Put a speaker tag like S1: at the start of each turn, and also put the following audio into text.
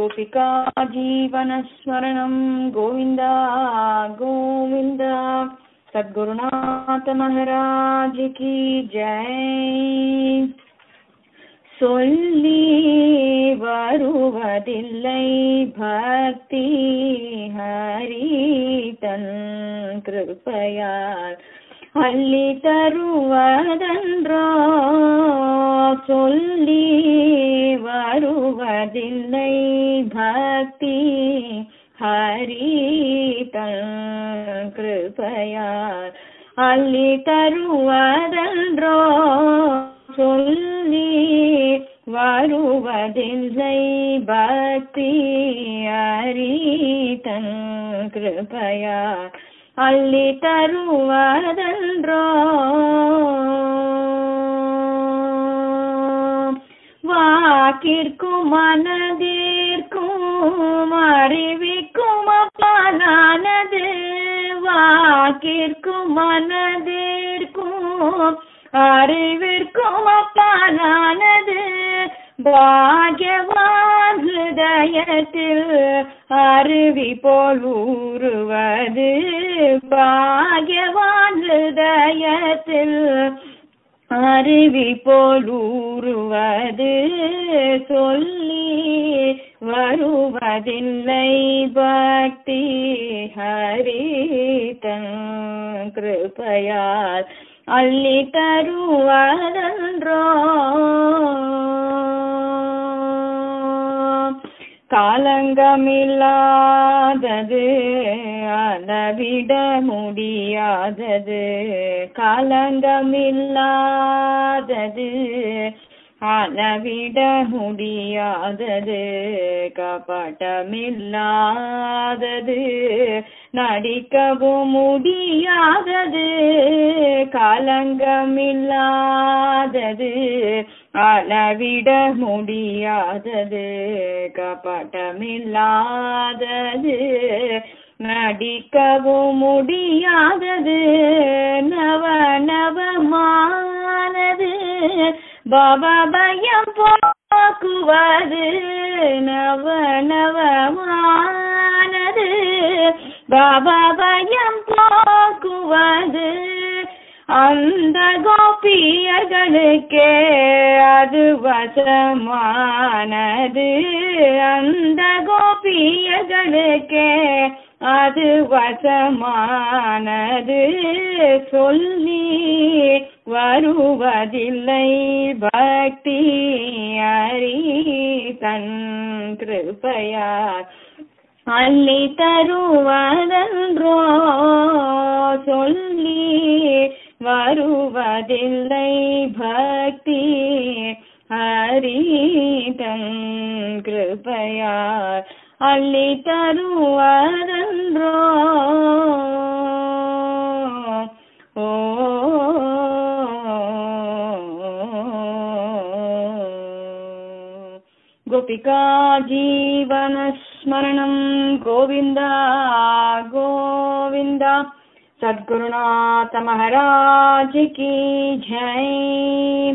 S1: गोपिका जीवनस्मरणं गोविन्द गोविन्द सद्गुरुनाथ महाराज की जय சொல்லி வருவதில்லை பக்தி ஹரி தன் கிருப்பையால் அள்ளி தருவதன்றோ சொல்லி வருவதில்லை பக்தி ஹரி தன் கிருப்பையால் அள்ளி தருவதன்றோ சொல்லி வருவதில்லை பக்தி அறி தன் கிருபையா அள்ளி தருவதன்றோ வாக்கிற்கும் மனதிற்கும் அறிவிக்கும் அப்பாலானது வாக்கிற்கும் மனதிற்கும் அறிவிற்கும் அப்பாலானது பாக்யவான் ஹிருதயத்தில் அருவி போல் ஊறுவது பாக்யவான் ஹிருதயத்தில் அருவி போல் ஊறுவது சொல்லி வருவதில்லை பக்தி ஹரி தன் கிருபையால் அள்ளி தருவதன்றோ காலங்கமில்லாதது அளவிட முடியாதது காலங்கமில்லாதது அளவிட முடியாதது கபட்டமில்லாதது நடிக்கவும் முடியாதது காலங்கமில்லாதது அளவிட முடியாதது கபட்டமில்லாதது நடிக்கவும் முடியாதது நவ நவமானது பவபயம் போக்குவது நவ நவமானது பவபயம் போக்குவது அந்த கோபியர்களுக்கே அது வசமானது அந்த கோபியர்களுக்கே அது வசமானது சொல்லி வருவதில்லை பக்தி அறி தன் கிருப்பையார் அள்ளி தருவதன்றோ சொல்லி வருவதில்லை பக்தி ஹரி தன் கிருபையார் அள்ளி தருவதன்றோ ஓ गोपिका जीवनस्मरणं गोविन्द गोविन्द सद्गुरुनाथ महाराज की जय